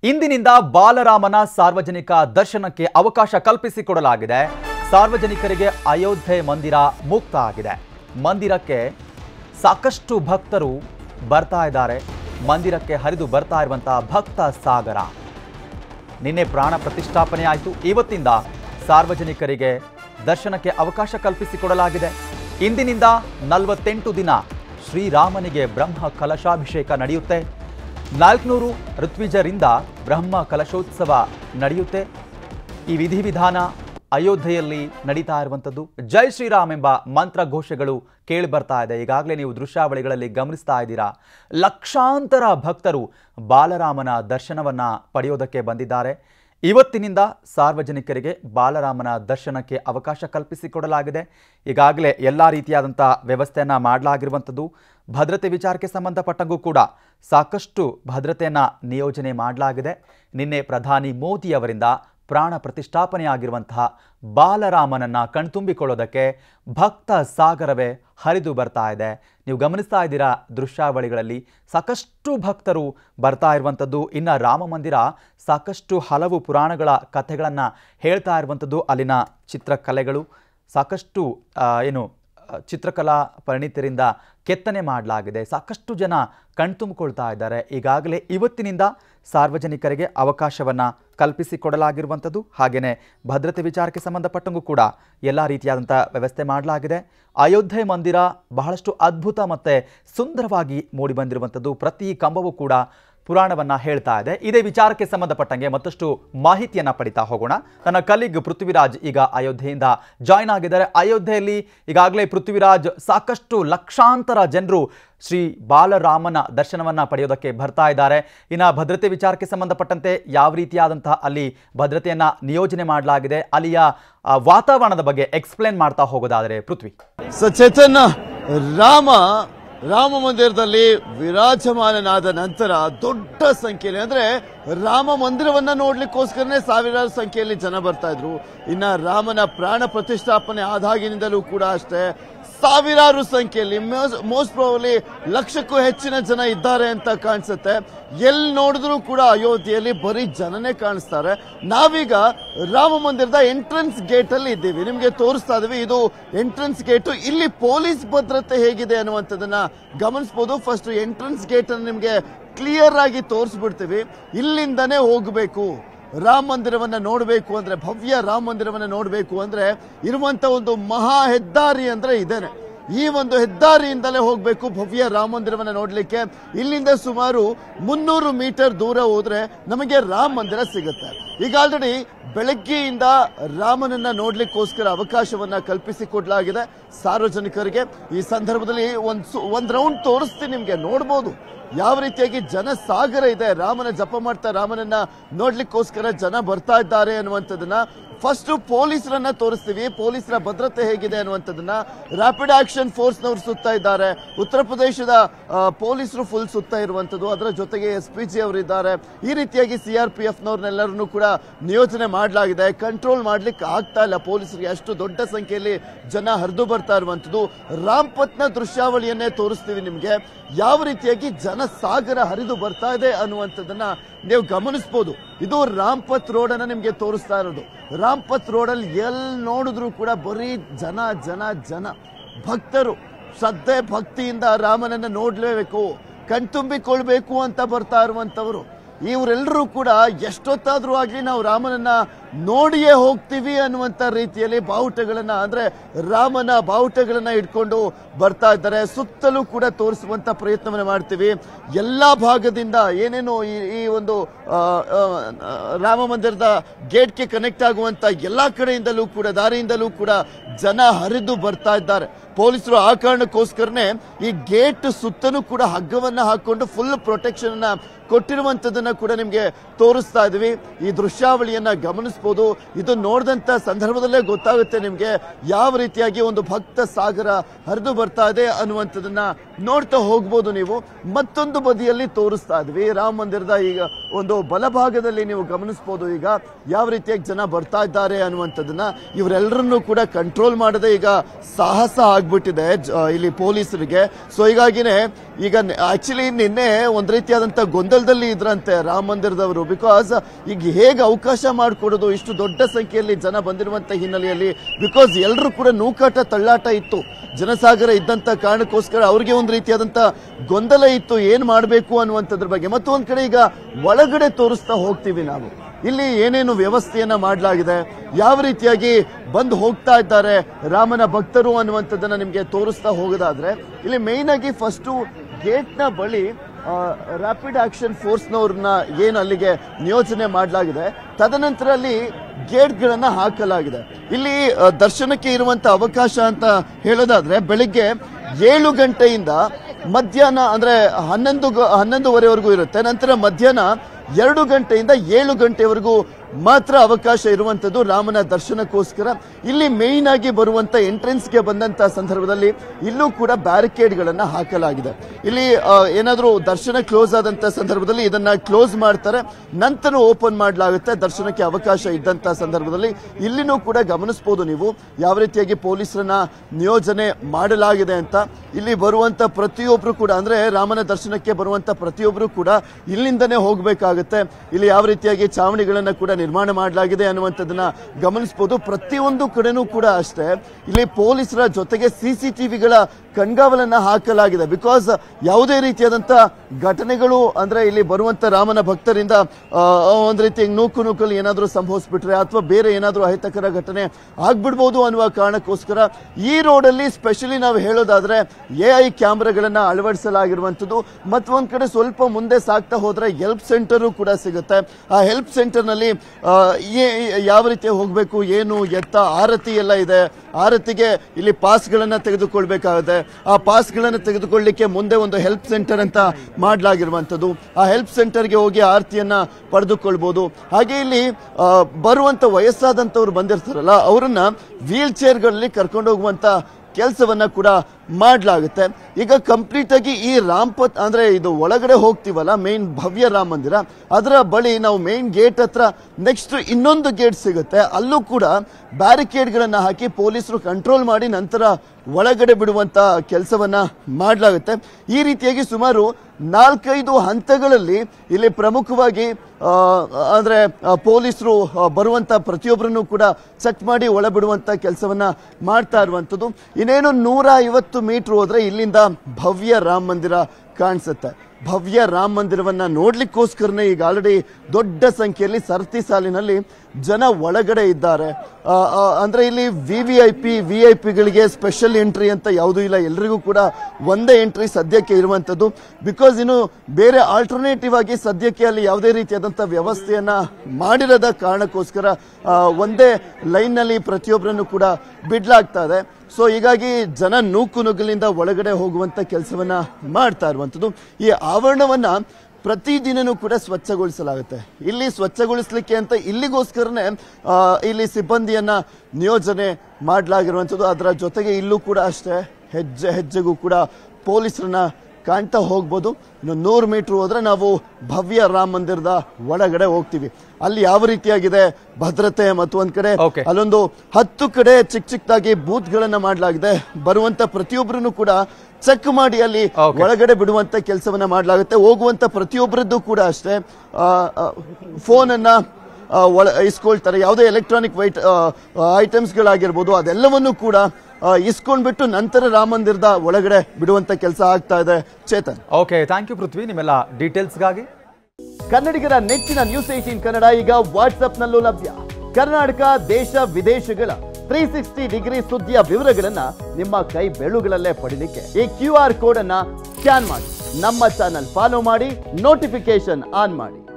ಇಂದಿನಿಂದ ಬಾಲರಾಮನ ಸಾರ್ವಜನಿಕ ದರ್ಶನಕ್ಕೆ ಅವಕಾಶ ಕಲ್ಪಿಸಿಕೊಡಲಾಗಿದೆ ಸಾರ್ವಜನಿಕರಿಗೆ ಅಯೋಧ್ಯೆ ಮಂದಿರ ಮುಕ್ತ ಆಗಿದೆ ಮಂದಿರಕ್ಕೆ ಸಾಕಷ್ಟು ಭಕ್ತರು ಬರ್ತಾ ಇದ್ದಾರೆ ಮಂದಿರಕ್ಕೆ ಹರಿದು ಬರ್ತಾ ಇರುವಂತಹ ಭಕ್ತ ಸಾಗರ ನಿನ್ನೆ ಪ್ರಾಣ ಪ್ರತಿಷ್ಠಾಪನೆ ಆಯಿತು ಇವತ್ತಿಂದ ಸಾರ್ವಜನಿಕರಿಗೆ ದರ್ಶನಕ್ಕೆ ಅವಕಾಶ ಕಲ್ಪಿಸಿಕೊಡಲಾಗಿದೆ ಇಂದಿನಿಂದ ನಲವತ್ತೆಂಟು ದಿನ ಶ್ರೀರಾಮನಿಗೆ ಬ್ರಹ್ಮ ಕಲಶಾಭಿಷೇಕ ನಡೆಯುತ್ತೆ ನಾಲ್ಕುನೂರು ಋತ್ವಿಜರಿಂದ ಬ್ರಹ್ಮ ಕಲಶೋತ್ಸವ ನಡೆಯುತ್ತೆ ಈ ವಿಧಿವಿಧಾನ ಅಯೋಧ್ಯೆಯಲ್ಲಿ ನಡೀತಾ ಇರುವಂಥದ್ದು ಜೈ ಶ್ರೀರಾಮ್ ಎಂಬ ಮಂತ್ರ ಘೋಷಗಳು ಕೇಳಿ ಬರ್ತಾ ಇದೆ ಈಗಾಗಲೇ ನೀವು ದೃಶ್ಯಾವಳಿಗಳಲ್ಲಿ ಗಮನಿಸ್ತಾ ಇದ್ದೀರಾ ಲಕ್ಷಾಂತರ ಭಕ್ತರು ಬಾಲರಾಮನ ದರ್ಶನವನ್ನ ಪಡೆಯೋದಕ್ಕೆ ಬಂದಿದ್ದಾರೆ ಇವತ್ತಿನಿಂದ ಸಾರ್ವಜನಿಕರಿಗೆ ಬಾಲರಾಮನ ದರ್ಶನಕ್ಕೆ ಅವಕಾಶ ಕಲ್ಪಿಸಿಕೊಡಲಾಗಿದೆ ಈಗಾಗಲೇ ಎಲ್ಲ ರೀತಿಯಾದಂಥ ವ್ಯವಸ್ಥೆಯನ್ನು ಮಾಡಲಾಗಿರುವಂಥದ್ದು ಭದ್ರತೆ ವಿಚಾರಕ್ಕೆ ಸಂಬಂಧಪಟ್ಟಂಗೂ ಕೂಡ ಸಾಕಷ್ಟು ಭದ್ರತೆಯನ್ನು ನಿಯೋಜನೆ ಮಾಡಲಾಗಿದೆ ನಿನ್ನೆ ಪ್ರಧಾನಿ ಮೋದಿ ಅವರಿಂದ ಪ್ರಾಣ ಪ್ರತಿಷ್ಠಾಪನೆಯಾಗಿರುವಂತಹ ಬಾಲರಾಮನನ್ನ ಕಣ್ತುಂಬಿಕೊಳ್ಳೋದಕ್ಕೆ ಭಕ್ತ ಸಾಗರವೇ ಹರಿದು ಬರ್ತಾ ಇದೆ ನೀವು ಗಮನಿಸ್ತಾ ಇದ್ದೀರಾ ದೃಶ್ಯಾವಳಿಗಳಲ್ಲಿ ಸಾಕಷ್ಟು ಭಕ್ತರು ಬರ್ತಾ ಇರುವಂಥದ್ದು ಇನ್ನು ರಾಮ ಮಂದಿರ ಸಾಕಷ್ಟು ಹಲವು ಪುರಾಣಗಳ ಕಥೆಗಳನ್ನು ಹೇಳ್ತಾ ಇರುವಂಥದ್ದು ಅಲ್ಲಿನ ಚಿತ್ರಕಲೆಗಳು ಸಾಕಷ್ಟು ಆ, ಏನು ಆ, ಚಿತ್ರಕಲಾ ಪರಿಣಿತರಿಂದ ಕೆತ್ತನೆ ಮಾಡಲಾಗಿದೆ ಸಾಕಷ್ಟು ಜನ ಕಣ್ತುಂಬಿಕೊಳ್ತಾ ಇದ್ದಾರೆ ಈಗಾಗಲೇ ಇವತ್ತಿನಿಂದ ಸಾರ್ವಜನಿಕರಿಗೆ ಅವಕಾಶವನ್ನು ಕಲ್ಪಿಸಿಕೊಡಲಾಗಿರುವಂಥದ್ದು ಹಾಗೆಯೇ ಭದ್ರತೆ ವಿಚಾರಕ್ಕೆ ಸಂಬಂಧಪಟ್ಟಂಗೂ ಕೂಡ ಎಲ್ಲ ರೀತಿಯಾದಂಥ ವ್ಯವಸ್ಥೆ ಮಾಡಲಾಗಿದೆ ಅಯೋಧ್ಯೆ ಮಂದಿರ ಬಹಳಷ್ಟು ಅದ್ಭುತ ಮತ್ತು ಸುಂದರವಾಗಿ ಮೂಡಿಬಂದಿರುವಂಥದ್ದು ಪ್ರತಿ ಕಂಬವೂ ಕೂಡ ಪುರಾಣವನ್ನ ಹೇಳ್ತಾ ಇದೆ ಇದೇ ವಿಚಾರಕ್ಕೆ ಸಂಬಂಧಪಟ್ಟಂಗೆ ಮತ್ತಷ್ಟು ಮಾಹಿತಿಯನ್ನ ಪಡಿತಾ ಹೋಗೋಣ ನನ್ನ ಕಲೀಗ್ ಪೃಥ್ವಿರಾಜ್ ಈಗ ಅಯೋಧ್ಯೆಯಿಂದ ಜಾಯ್ನ್ ಆಗಿದ್ದಾರೆ ಅಯೋಧ್ಯೆಯಲ್ಲಿ ಈಗಾಗಲೇ ಪೃಥ್ವಿರಾಜ್ ಸಾಕಷ್ಟು ಲಕ್ಷಾಂತರ ಜನರು ಶ್ರೀ ಬಾಲರಾಮನ ದರ್ಶನವನ್ನ ಪಡೆಯೋದಕ್ಕೆ ಬರ್ತಾ ಇದ್ದಾರೆ ಇನ್ನು ಭದ್ರತೆ ವಿಚಾರಕ್ಕೆ ಸಂಬಂಧಪಟ್ಟಂತೆ ಯಾವ ರೀತಿಯಾದಂತಹ ಅಲ್ಲಿ ಭದ್ರತೆಯನ್ನ ನಿಯೋಜನೆ ಮಾಡಲಾಗಿದೆ ಅಲ್ಲಿಯ ಆ, ವಾತಾವರಣದ ಬಗ್ಗೆ ಎಕ್ಸ್ಪ್ಲೇನ್ ಮಾಡ್ತಾ ಹೋಗೋದಾದರೆ ಪೃಥ್ವಿ ಸೊ ಚೇತನ್ ರಾಮ ರಾಮ ಮಂದಿರದಲ್ಲಿ ವಿರಾಜಮಾನನಾದ ನಂತರ ದೊಡ್ಡ ಸಂಖ್ಯೆಯಲ್ಲಿ ಅಂದ್ರೆ ರಾಮ ಮಂದಿರವನ್ನ ನೋಡ್ಲಿಕ್ಕೋಸ್ಕರನೇ ಸಾವಿರಾರು ಸಂಖ್ಯೆಯಲ್ಲಿ ಜನ ಬರ್ತಾ ಇದ್ರು ಇನ್ನ ರಾಮನ ಪ್ರಾಣ ಪ್ರತಿಷ್ಠಾಪನೆ ಆದಾಗಿನಿಂದಲೂ ಕೂಡ ಅಷ್ಟೇ ಸಾವಿರಾರು ಸಂಖ್ಯೆಯಲ್ಲಿ ಮೋಸ್ಟ್ ಪ್ರಾಬಲಿ ಲಕ್ಷಕ್ಕೂ ಹೆಚ್ಚಿನ ಜನ ಇದ್ದಾರೆ ಅಂತ ಕಾಣಿಸುತ್ತೆ ಎಲ್ಲಿ ನೋಡಿದ್ರು ಕೂಡ ಅಯೋಧ್ಯೆಯಲ್ಲಿ ಬರೀ ಜನನೇ ಕಾಣಿಸ್ತಾರೆ ನಾವೀಗ ರಾಮ ಮಂದಿರದ ಎಂಟ್ರೆನ್ಸ್ ಗೇಟ್ ಅಲ್ಲಿ ಇದ್ದೀವಿ ನಿಮ್ಗೆ ತೋರಿಸ್ತಾ ಇದೀವಿ ಇದು ಎಂಟ್ರೆನ್ಸ್ ಗೇಟ್ ಇಲ್ಲಿ ಪೊಲೀಸ್ ಭದ್ರತೆ ಹೇಗಿದೆ ಅನ್ನುವಂಥದ್ದನ್ನ ಗಮನಿಸಬಹುದು ಫಸ್ಟ್ ಎಂಟ್ರೆನ್ಸ್ ಗೇಟ್ ಅನ್ನು ನಿಮ್ಗೆ ಕ್ಲಿಯರ್ ಆಗಿ ತೋರಿಸ್ಬಿಡ್ತೀವಿ ಇಲ್ಲಿಂದನೇ ಹೋಗಬೇಕು ರಾಮ ಮಂದಿರವನ್ನ ನೋಡಬೇಕು ಅಂದ್ರೆ ಭವ್ಯ ರಾಮ ಮಂದಿರವನ್ನ ನೋಡಬೇಕು ಅಂದ್ರೆ ಇರುವಂತ ಒಂದು ಮಹಾ ಹೆದ್ದಾರಿ ಅಂದ್ರೆ ಇದೇನೆ ಈ ಒಂದು ಹೆದ್ದಾರಿಯಿಂದಲೇ ಹೋಗಬೇಕು ಭವ್ಯ ರಾಮ ಮಂದಿರವನ್ನ ನೋಡ್ಲಿಕ್ಕೆ ಇಲ್ಲಿಂದ ಸುಮಾರು ಮುನ್ನೂರು ಮೀಟರ್ ದೂರ ಹೋದ್ರೆ ನಮಗೆ ರಾಮ ಮಂದಿರ ಸಿಗುತ್ತೆ ಈಗ ಆಲ್ರೆಡಿ ಬೆಳಗ್ಗೆಯಿಂದ ರಾಮನನ್ನ ನೋಡ್ಲಿಕ್ಕೋಸ್ಕರ ಅವಕಾಶವನ್ನ ಕಲ್ಪಿಸಿಕೊಡ್ಲಾಗಿದೆ ಸಾರ್ವಜನಿಕರಿಗೆ ಈ ಸಂದರ್ಭದಲ್ಲಿ ಒಂದ್ ಸು- ಒಂದ್ ರೌಂಡ್ ತೋರಿಸ್ತೀನಿ ನಿಮ್ಗೆ ನೋಡ್ಬೋದು ಯಾವ ರೀತಿಯಾಗಿ ಜನ ಸಾಗರ ಇದೆ ರಾಮನ ಜಪ ಮಾಡ್ತಾ ರಾಮನನ್ನ ನೋಡ್ಲಿಕ್ಕೋಸ್ಕರ ಜನ ಬರ್ತಾ ಇದ್ದಾರೆ ಅನ್ನುವಂಥದ್ದನ್ನ ಫಸ್ಟ್ ಪೊಲೀಸರನ್ನ ತೋರಿಸ್ತೀವಿ ಪೊಲೀಸರ ಭದ್ರತೆ ಹೇಗಿದೆ ಅನ್ನುವಂಥದ್ದನ್ನ ರ್ಯಾಪಿಡ್ ಆಕ್ಷನ್ ಫೋರ್ಸ್ ನವರು ಸುತ್ತಾ ಇದ್ದಾರೆ ಉತ್ತರ ಪ್ರದೇಶದ ಪೊಲೀಸರು ಫುಲ್ ಸುತ್ತ ಇರುವಂತದ್ದು ಅದರ ಜೊತೆಗೆ ಎಸ್ ಪಿ ಜಿ ಅವರು ಇದ್ದಾರೆ ಈ ರೀತಿಯಾಗಿ ಸಿ ಆರ್ ಪಿ ಎಫ್ ನವ್ರನ್ನೆಲ್ಲರನ್ನು ಕೂಡ ನಿಯೋಜನೆ ಮಾಡಲಾಗಿದೆ ಕಂಟ್ರೋಲ್ ಮಾಡ್ಲಿಕ್ಕೆ ಆಗ್ತಾ ಇಲ್ಲ ಪೊಲೀಸರಿಗೆ ಅಷ್ಟು ದೊಡ್ಡ ಸಂಖ್ಯೆಯಲ್ಲಿ ಜನ ಹರಿದು ಬರ್ತಾ ಇರುವಂತದ್ದು ರಾಮ್ಪತ್ನ ದೃಶ್ಯಾವಳಿಯನ್ನೇ ತೋರಿಸ್ತೀವಿ ನಿಮ್ಗೆ ಯಾವ ರೀತಿಯಾಗಿ ಜನ ಸಾಗರ ಹರಿದು ಬರ್ತಾ ಇದೆ ಅನ್ನುವಂಥದ್ದನ್ನ ನೀವು ಗಮನಿಸಬಹುದು ಇದು ರಾಮ್ಪತ್ ರೋಡ್ ಅನ್ನ ನಿಮ್ಗೆ ತೋರಿಸ್ತಾ ಇರೋದು ರಾಮ್ಪತ್ ರೋಡ್ ಅಲ್ಲಿ ಎಲ್ ನೋಡಿದ್ರು ಕೂಡ ಬರೀ ಜನ ಜನ ಜನ ಭಕ್ತರು ಶ್ರದ್ಧೆ ಭಕ್ತಿಯಿಂದ ರಾಮನನ್ನ ನೋಡ್ಲೇಬೇಕು ಕಣ್ತುಂಬಿಕೊಳ್ಬೇಕು ಅಂತ ಬರ್ತಾ ಇರುವಂತವರು ಇವರೆಲ್ಲರೂ ಕೂಡ ಎಷ್ಟೊತ್ತಾದ್ರೂ ಆಗ್ಲಿ ನಾವು ರಾಮನನ್ನ ನೋಡಿಯೇ ಹೋಗ್ತೀವಿ ಅನ್ನುವಂತ ರೀತಿಯಲ್ಲಿ ಬಾವುಟಗಳನ್ನ ಅಂದ್ರೆ ರಾಮನ ಬಾವುಟಗಳನ್ನ ಇಟ್ಕೊಂಡು ಬರ್ತಾ ಇದ್ದಾರೆ ಸುತ್ತಲೂ ಕೂಡ ತೋರಿಸುವಂತ ಪ್ರಯತ್ನವನ್ನ ಮಾಡ್ತೀವಿ ಎಲ್ಲಾ ಭಾಗದಿಂದ ಏನೇನು ಈ ಈ ಒಂದು ಆ, ಆ, ರಾಮ ಮಂದಿರದ ಗೇಟ್ಗೆ ಕನೆಕ್ಟ್ ಆಗುವಂತ ಎಲ್ಲಾ ಕಡೆಯಿಂದಲೂ ಕೂಡ ದಾರಿಯಿಂದಲೂ ಕೂಡ ಜನ ಹರಿದು ಬರ್ತಾ ಇದ್ದಾರೆ ಪೊಲೀಸರು ಆ ಕಾರಣಕ್ಕೋಸ್ಕರನೇ ಈ ಗೇಟ್ ಸುತ್ತಲೂ ಕೂಡ ಹಗ್ಗವನ್ನ ಹಾಕೊಂಡು ಫುಲ್ ಪ್ರೊಟೆಕ್ಷನ್ ಅನ್ನ ಕೊಟ್ಟಿರುವಂತದನ್ನ ಕೂಡ ನಿಮ್ಗೆ ತೋರಿಸ್ತಾ ಇದೀವಿ ಈ ದೃಶ್ಯಾವಳಿಯನ್ನ ಗಮನಿಸಬಹುದು ಇದು ನೋಡಿದಂತ ಸಂದರ್ಭದಲ್ಲೇ ಗೊತ್ತಾಗುತ್ತೆ ನಿಮ್ಗೆ ಯಾವ ರೀತಿಯಾಗಿ ಒಂದು ಭಕ್ತ ಸಾಗರ ಹರಿದು ಬರ್ತಾ ಇದೆ ಅನ್ನುವಂಥದ್ದನ್ನ ನೋಡ್ತಾ ಹೋಗ್ಬೋದು ನೀವು ಮತ್ತೊಂದು ಬದಿಯಲ್ಲಿ ತೋರಿಸ್ತಾ ಇದ್ವಿ ರಾಮ ಮಂದಿರದ ಈಗ ಒಂದು ಬಲಭಾಗದಲ್ಲಿ ನೀವು ಗಮನಿಸಬಹುದು ಈಗ ಯಾವ ರೀತಿಯಾಗಿ ಜನ ಬರ್ತಾ ಇದ್ದಾರೆ ಅನ್ನುವಂಥದ್ದನ್ನ ಇವರೆಲ್ಲರನ್ನೂ ಕೂಡ ಕಂಟ್ರೋಲ್ ಮಾಡದೆ ಈಗ ಸಾಹಸ ಆಗ್ಬಿಟ್ಟಿದೆ ಜ- ಇಲ್ಲಿ ಪೊಲೀಸರಿಗೆ ಸೊ ಹೀಗಾಗಿನೇ ಈಗ ಆಕ್ಚುಲಿ ನಿನ್ನೆ ಒಂದ್ ರೀತಿಯಾದಂತ ಗೊಂದಲದಲ್ಲಿ ಇದ್ರಂತೆ ರಾಮ ಮಂದಿರದವರು ಬಿಕಾಸ್ ಈಗ ಹೇಗೆ ಅವಕಾಶ ಮಾಡಿಕೊಡೋದು ಇಷ್ಟು ದೊಡ್ಡ ಸಂಖ್ಯೆಯಲ್ಲಿ ಜನ ಬಂದಿರುವಂತ ಹಿನ್ನೆಲೆಯಲ್ಲಿ ಬಿಕಾಸ್ ಎಲ್ಲರೂ ಕೂಡ ನೂಕಾಟ ತಳ್ಳಾಟ ಇತ್ತು ಜನಸಾಗರ ಇದ್ದಂತ ಕಾರಣಕ್ಕೋಸ್ಕರ ಅವ್ರಿಗೆ ಒಂದು ರೀತಿಯಾದಂತ ಗೊಂದಲ ಇತ್ತು ಏನ್ ಮಾಡಬೇಕು ಅನ್ನುವಂಥದ್ರ ಬಗ್ಗೆ ಮತ್ತು ಒಂದ್ ಕಡೆ ಈಗ ಒಳಗಡೆ ತೋರಿಸ್ತಾ ಹೋಗ್ತೀವಿ ನಾವು ಇಲ್ಲಿ ಏನೇನು ವ್ಯವಸ್ಥೆಯನ್ನ ಮಾಡಲಾಗಿದೆ ಯಾವ ರೀತಿಯಾಗಿ ಬಂದು ಹೋಗ್ತಾ ಇದ್ದಾರೆ ರಾಮನ ಭಕ್ತರು ಅನ್ನುವಂಥದ್ದನ್ನ ನಿಮಗೆ ತೋರಿಸ್ತಾ ಹೋಗೋದಾದ್ರೆ ಇಲ್ಲಿ ಮೇಯ್ನ್ ಆಗಿ ಫಸ್ಟು ಗೇಟ್ನ ಬಳಿ ರ್ಯಾಪಿಡ್ ಆಕ್ಷನ್ ಫೋರ್ಸ್ನವ್ರನ್ನ ಏನು ಅಲ್ಲಿಗೆ ನಿಯೋಜನೆ ಮಾಡಲಾಗಿದೆ ತದನಂತರ ಅಲ್ಲಿ ಗೇಟ್ಗಳನ್ನ ಹಾಕಲಾಗಿದೆ ಇಲ್ಲಿ ಆ, ದರ್ಶನಕ್ಕೆ ಇರುವಂತ ಅವಕಾಶ ಅಂತ ಹೇಳೋದಾದ್ರೆ ಬೆಳಿಗ್ಗೆ ಏಳು ಗಂಟೆಯಿಂದ ಮಧ್ಯಾಹ್ನ ಅಂದ್ರೆ ಹನ್ನೊಂದು ಗ- ಹನ್ನೊಂದುವರೆವರೆಗೂ ಇರುತ್ತೆ ನಂತರ ಮಧ್ಯಾಹ್ನ ಎರಡು ಗಂಟೆಯಿಂದ ಏಳು ಗಂಟೆವರೆಗೂ ಮಾತ್ರ ಅವಕಾಶ ಇರುವಂತದ್ದು ರಾಮನ ದರ್ಶನಕ್ಕೋಸ್ಕರ ಇಲ್ಲಿ ಮೇಯ್ನ್ ಆಗಿ ಬರುವಂತ ಎಂಟ್ರೆನ್ಸ್ಗೆ ಬಂದಂತ ಸಂದರ್ಭದಲ್ಲಿ ಇಲ್ಲೂ ಕೂಡ ಬ್ಯಾರಿಕೇಡ್ ಗಳನ್ನ ಹಾಕಲಾಗಿದೆ ಇಲ್ಲಿ ಆ, ಏನಾದ್ರೂ ದರ್ಶನ ಕ್ಲೋಸ್ ಆದಂತ ಸಂದರ್ಭದಲ್ಲಿ ಇದನ್ನ ಕ್ಲೋಸ್ ಮಾಡ್ತಾರೆ ನಂತರ ಓಪನ್ ಮಾಡಲಾಗುತ್ತೆ ದರ್ಶನಕ್ಕೆ ಅವಕಾಶ ಇದ್ದಂತ ಸಂದರ್ಭದಲ್ಲಿ ಇಲ್ಲಿನೂ ಕೂಡ ಗಮನಿಸಬಹುದು ನೀವು ಯಾವ ರೀತಿಯಾಗಿ ಪೊಲೀಸರನ್ನ ನಿಯೋಜನೆ ಮಾಡಲಾಗಿದೆ ಅಂತ ಇಲ್ಲಿ ಬರುವಂತ ಪ್ರತಿಯೊಬ್ರು ಕೂಡ ಅಂದ್ರೆ ರಾಮನ ದರ್ಶನಕ್ಕೆ ಬರುವಂತ ಪ್ರತಿಯೊಬ್ರು ಕೂಡ ಇಲ್ಲಿಂದನೇ ಹೋಗ್ಬೇಕಾಗುತ್ತೆ ಇಲ್ಲಿ ಯಾವ ರೀತಿಯಾಗಿ ಚಾವಣಿಗಳನ್ನ ಕೂಡ ನಿರ್ಮಾಣ ಮಾಡಲಾಗಿದೆ ಅನ್ನುವಂಥದ್ದನ್ನ ಗಮನಿಸಬಹುದು ಪ್ರತಿಯೊಂದು ಕಡೆನೂ ಕೂಡ ಅಷ್ಟೇ ಇಲ್ಲಿ ಪೊಲೀಸರ ಜೊತೆಗೆ ಸಿಸಿಟಿವಿಗಳ ಕಣ್ಗಾವಲನ್ನ ಹಾಕಲಾಗಿದೆ ಬಿಕಾಸ್ ಯಾವುದೇ ರೀತಿಯಾದಂತ ಘಟನೆಗಳು ಅಂದ್ರೆ ಇಲ್ಲಿ ಬರುವಂತ ರಾಮನ ಭಕ್ತರಿಂದ ಆ, ಒಂದ್ ರೀತಿ ನೂಕು ನೂಕಲ್ಲಿ ಏನಾದ್ರೂ ಸಂಭವಿಸ್ಬಿಟ್ರೆ ಅಥವಾ ಬೇರೆ ಏನಾದ್ರೂ ಅಹಿತಕರ ಘಟನೆ ಆಗ್ಬಿಡ್ಬೋದು ಅನ್ನುವ ಕಾರಣಕ್ಕೋಸ್ಕರ ಈ ರೋಡಲ್ಲಿ ಸ್ಪೆಷಲಿ ನಾವು ಹೇಳೋದಾದ್ರೆ ಎ ಐ ಕ್ಯಾಮ್ರಾಗಳನ್ನ ಅಳವಡಿಸಲಾಗಿರುವಂತದ್ದು ಮತ್ತು ಒಂದ್ ಕಡೆ ಸ್ವಲ್ಪ ಮುಂದೆ ಸಾಗ್ತಾ ಹೋದ್ರೆ ಹೆಲ್ಪ್ ಸೆಂಟರ್ ಕೂಡ ಸಿಗುತ್ತೆ ಆ ಹೆಲ್ಪ್ ಸೆಂಟರ್ ನಲ್ಲಿ ಆ, ಏ- ಯಾವ ರೀತಿ ಹೋಗ್ಬೇಕು ಏನು ಎತ್ತ ಆರತಿ ಎಲ್ಲ ಇದೆ ಆರತಿಗೆ ಇಲ್ಲಿ ಪಾಸ್ಗಳನ್ನ ತೆಗೆದುಕೊಳ್ಬೇಕಾಗುತ್ತೆ ಆ ಪಾಸ್ಗಳನ್ನ ತೆಗೆದುಕೊಳ್ಳಿಕ್ಕೆ ಮುಂದೆ ಒಂದು ಹೆಲ್ಪ್ ಸೆಂಟರ್ ಅಂತ ಮಾಡಲಾಗಿರುವಂತದ್ದು ಆ ಹೆಲ್ಪ್ ಸೆಂಟರ್ಗೆ ಹೋಗಿ ಆರತಿಯನ್ನ ಪಡೆದುಕೊಳ್ಬಹುದು ಹಾಗೆ ಇಲ್ಲಿ ಆ, ಬರುವಂತ ವಯಸ್ಸಾದಂತವ್ರು ಬಂದಿರ್ತಾರಲ್ಲ ಅವರನ್ನ ವೀಲ್ ಚೇರ್ಗಳಲ್ಲಿ ಕರ್ಕೊಂಡು ಹೋಗುವಂತ ಕೆಲಸವನ್ನ ಕೂಡ ಮಾಡಲಾಗುತ್ತೆ ಈಗ ಕಂಪ್ಲೀಟ್ ಆಗಿ ಈ ರಾಮ್ಪತ್ ಅಂದ್ರೆ ಇದು ಒಳಗಡೆ ಹೋಗ್ತೀವಲ್ಲ ಮೇನ್ ಭವ್ಯ ರಾಮ ಮಂದಿರ ಅದರ ಬಳಿ ನಾವು ಮೇನ್ ಗೇಟ್ ಹತ್ರ ನೆಕ್ಸ್ಟ್ ಇನ್ನೊಂದು ಗೇಟ್ ಸಿಗುತ್ತೆ ಅಲ್ಲೂ ಕೂಡ ಬ್ಯಾರಿಕೇಡ್ ಗಳನ್ನ ಹಾಕಿ ಪೊಲೀಸರು ಕಂಟ್ರೋಲ್ ಮಾಡಿ ನಂತರ ಒಳಗಡೆ ಬಿಡುವಂತ ಕೆಲಸವನ್ನ ಮಾಡಲಾಗುತ್ತೆ ಈ ರೀತಿಯಾಗಿ ಸುಮಾರು ನಾಲ್ಕೈದು ಹಂತಗಳಲ್ಲಿ ಇಲ್ಲಿ ಪ್ರಮುಖವಾಗಿ ಆ, ಅಂದ್ರೆ ಆ, ಪೊಲೀಸರು ಆ, ಬರುವಂತ ಪ್ರತಿಯೊಬ್ಬರನ್ನು ಕೂಡ ಚೆಕ್ ಮಾಡಿ ಒಳ ಬಿಡುವಂತ ಕೆಲಸವನ್ನ ಮಾಡ್ತಾ ಇರುವಂತದ್ದು ಇನ್ನೇನು ನೂರ ಐವತ್ತು ಮೀಟರ್ ಹೋದ್ರೆ ಇಲ್ಲಿಂದ ಭವ್ಯ ರಾಮ ಮಂದಿರ ಕಾಣಿಸುತ್ತೆ ಭವ್ಯ ರಾಮ ಮಂದಿರವನ್ನ ನೋಡ್ಲಿಕ್ಕೋಸ್ಕರನೇ ಈಗ ಆಲ್ರೆಡಿ ದೊಡ್ಡ ಸಂಖ್ಯೆಯಲ್ಲಿ ಸರತಿ ಸಾಲಿನಲ್ಲಿ ಜನ ಒಳಗಡೆ ಇದ್ದಾರೆ ಆ, ಆ, ಅಂದ್ರೆ ಇಲ್ಲಿ V V I P V I ಪಿಗಳಿಗೆ ಸ್ಪೆಷಲ್ ಎಂಟ್ರಿ ಅಂತ ಯಾವುದೂ ಇಲ್ಲ ಎಲ್ರಿಗೂ ಕೂಡ ಒಂದೇ ಎಂಟ್ರಿ ಸದ್ಯಕ್ಕೆ ಇರುವಂತದ್ದು ಬಿಕಾಸ್ ಇನ್ನು ಬೇರೆ ಆಲ್ಟರ್ನೇಟಿವ್ ಆಗಿ ಸದ್ಯಕ್ಕೆ ಅಲ್ಲಿ ಯಾವುದೇ ರೀತಿಯಾದಂತ ವ್ಯವಸ್ಥೆಯನ್ನ ಮಾಡಿರದ ಕಾರಣಕ್ಕೋಸ್ಕರ ಆ, ಒಂದೇ ಲೈನ್ ನಲ್ಲಿ ಪ್ರತಿಯೊಬ್ಬರನ್ನು ಕೂಡ ಬಿಡ್ಲಾಗ್ತಾ ಇದೆ ಸೊ ಹೀಗಾಗಿ ಜನ ನೂಕು ನುಗ್ಗಲಿಂದ ಒಳಗಡೆ ಹೋಗುವಂತ ಕೆಲಸವನ್ನ ಮಾಡ್ತಾ ಇರುವಂತದ್ದು ಈ ಆವರಣವನ್ನ ಪ್ರತಿದಿನನೂ ಕೂಡ ಸ್ವಚ್ಛಗೊಳಿಸಲಾಗುತ್ತೆ ಇಲ್ಲಿ ಸ್ವಚ್ಛಗೊಳಿಸ್ಲಿಕ್ಕೆ ಅಂತ ಇಲ್ಲಿಗೋಸ್ಕರನೇ ಆ, ಇಲ್ಲಿ ಸಿಬ್ಬಂದಿಯನ್ನ ನಿಯೋಜನೆ ಮಾಡಲಾಗಿರುವಂಥದ್ದು ಅದರ ಜೊತೆಗೆ ಇಲ್ಲೂ ಕೂಡ ಅಷ್ಟೇ ಹೆಜ್ಜೆ ಹೆಜ್ಜೆಗೂ ಕೂಡ ಪೊಲೀಸರನ್ನ ಕಾಣ್ತಾ ಹೋಗ್ಬೋದು ಇನ್ನು ನೂರು ಮೀಟರ್ ಹೋದ್ರೆ ನಾವು ಭವ್ಯ ರಾಮ ಮಂದಿರದ ಒಳಗಡೆ ಹೋಗ್ತೀವಿ ಅಲ್ಲಿ ಯಾವ ರೀತಿಯಾಗಿದೆ ಭದ್ರತೆ ಮತ್ತು ಒಂದ್ ಕಡೆ Okay. ಅಲ್ಲೊಂದು ಹತ್ತು ಕಡೆ ಚಿಕ್ಕ ಚಿಕ್ಕದಾಗಿ ಬೂತ್ ಗಳನ್ನ ಮಾಡಲಾಗಿದೆ ಬರುವಂತ ಪ್ರತಿಯೊಬ್ಬರನ್ನು ಕೂಡ ಚೆಕ್ ಮಾಡಿ ಅಲ್ಲಿ Okay. ಒಳಗಡೆ ಬಿಡುವಂತ ಕೆಲಸವನ್ನ ಮಾಡಲಾಗುತ್ತೆ ಹೋಗುವಂತ ಪ್ರತಿಯೊಬ್ಬರದ್ದು ಕೂಡ ಅಷ್ಟೇ ಫೋನ್ ಅನ್ನ ಆ, ಒಳ ಇಸ್ಕೊಳ್ತಾರೆ ಯಾವುದೇ ಎಲೆಕ್ಟ್ರಾನಿಕ್ ವೈಟ್ ಐಟಮ್ಸ್ಗಳಾಗಿರ್ಬೋದು ಅದೆಲ್ಲವನ್ನು ಕೂಡ ಆ, ಇಸ್ಕೊಂಡ್ಬಿಟ್ಟು ನಂತರ ರಾಮ ಮಂದಿರದ ಒಳಗಡೆ ಬಿಡುವಂತ ಕೆಲಸ ಆಗ್ತಾ ಇದೆ Chetan okay thank you Prithvi ನಿಮ್ಮೆಲ್ಲ ಡೀಟೇಲ್ಸ್ಗಾಗಿ ಕನ್ನಡಿಗರ ನೆಚ್ಚಿನ ನ್ಯೂಸ್ ಏಟೀನ್ ಕನ್ನಡ ಈಗ ವಾಟ್ಸ್ಆಪ್ನಲ್ಲೂ ಲಭ್ಯ ಕರ್ನಾಟಕ ದೇಶ ವಿದೇಶಗಳ ತ್ರೀ ಸಿಕ್ಸ್ಟಿ ಡಿಗ್ರಿ ಸುದ್ದಿಯ ವಿವರಗಳನ್ನ ನಿಮ್ಮ ಕೈ ಬೆಳುಗಳಲ್ಲೇ ಪಡಿಲಿಕ್ಕೆ ಈ ಕ್ಯೂ ಆರ್ ಕೋಡ್ ಅನ್ನ ಸ್ಕ್ಯಾನ್ ಮಾಡಿ ನಮ್ಮ ಚಾನಲ್ ಫಾಲೋ ಮಾಡಿ ನೋಟಿಫಿಕೇಶನ್ ಆನ್ ಮಾಡಿ